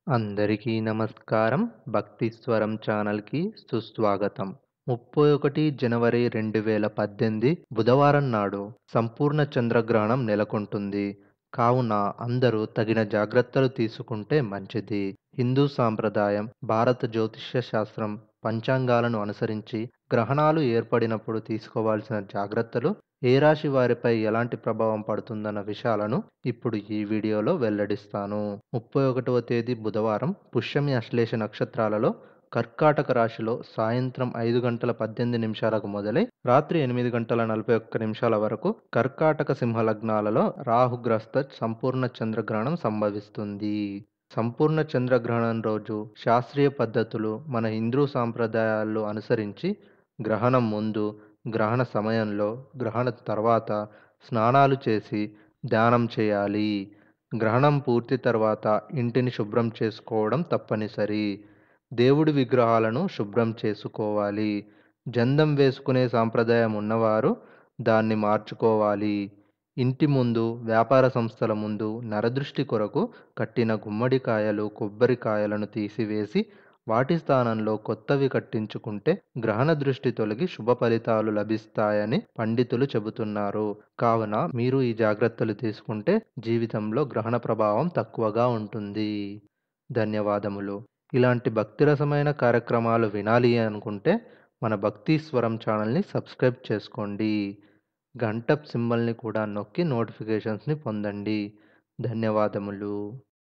అందరికీ నమస్కారం భక్తి స్వరం ఛానల్కి సుస్వాగతం ముప్పై ఒకటి జనవరి రెండు వేల పద్దెనిమిది బుధవారం నాడు సంపూర్ణ చంద్రగ్రహణం నెలకొంటుంది కావున అందరూ తగిన జాగ్రత్తలు తీసుకుంటే మంచిది హిందూ సాంప్రదాయం భారత జ్యోతిష్య శాస్త్రం పంచాంగాలను అనుసరించి గ్రహణాలు ఏర్పడినప్పుడు తీసుకోవాల్సిన జాగ్రత్తలు ఏ రాశి వారిపై ఎలాంటి ప్రభావం పడుతుందన్న విషయాలను ఇప్పుడు ఈ వీడియోలో వెల్లడిస్తాను ముప్పై ఒకటవ తేదీ బుధవారం పుష్యమి అశ్లేష నక్షత్రాలలో కర్కాటక రాశిలో సాయంత్రం ఐదు గంటల పద్దెనిమిది నిమిషాలకు మొదలై రాత్రి ఎనిమిది గంటల నలభై ఒక్క నిమిషాల వరకు కర్కాటక సింహ లగ్నాలలో రాహుగ్రస్త సంపూర్ణ చంద్రగ్రహణం సంభవిస్తుంది సంపూర్ణ చంద్రగ్రహణం రోజు శాస్త్రీయ పద్ధతులు మన హిందూ సాంప్రదాయాలు అనుసరించి గ్రహణం ముందు గ్రహణ సమయంలో గ్రహణ తర్వాత స్నానాలు చేసి ధ్యానం చేయాలి గ్రహణం పూర్తి తర్వాత ఇంటిని శుభ్రం చేసుకోవడం తప్పనిసరి దేవుడి విగ్రహాలను శుభ్రం చేసుకోవాలి జందం వేసుకునే సాంప్రదాయం ఉన్నవారు దాన్ని మార్చుకోవాలి ఇంటి ముందు వ్యాపార సంస్థల ముందు నరదృష్టి కొరకు కట్టిన గుమ్మడికాయలు కొబ్బరికాయలను తీసివేసి వాటి స్థానంలో కొత్తవి కట్టించుకుంటే గ్రహణ దృష్టి తొలగి శుభ ఫలితాలు లభిస్తాయని పండితులు చెబుతున్నారు కావున మీరు ఈ జాగ్రత్తలు తీసుకుంటే జీవితంలో గ్రహణ ప్రభావం తక్కువగా ఉంటుంది ధన్యవాదములు ఇలాంటి భక్తిరసమైన కార్యక్రమాలు వినాలి అనుకుంటే మన భక్తి స్వరం ఛానల్ని సబ్స్క్రైబ్ చేసుకోండి గంట సింబల్ని కూడా నొక్కి నోటిఫికేషన్స్ని పొందండి ధన్యవాదములు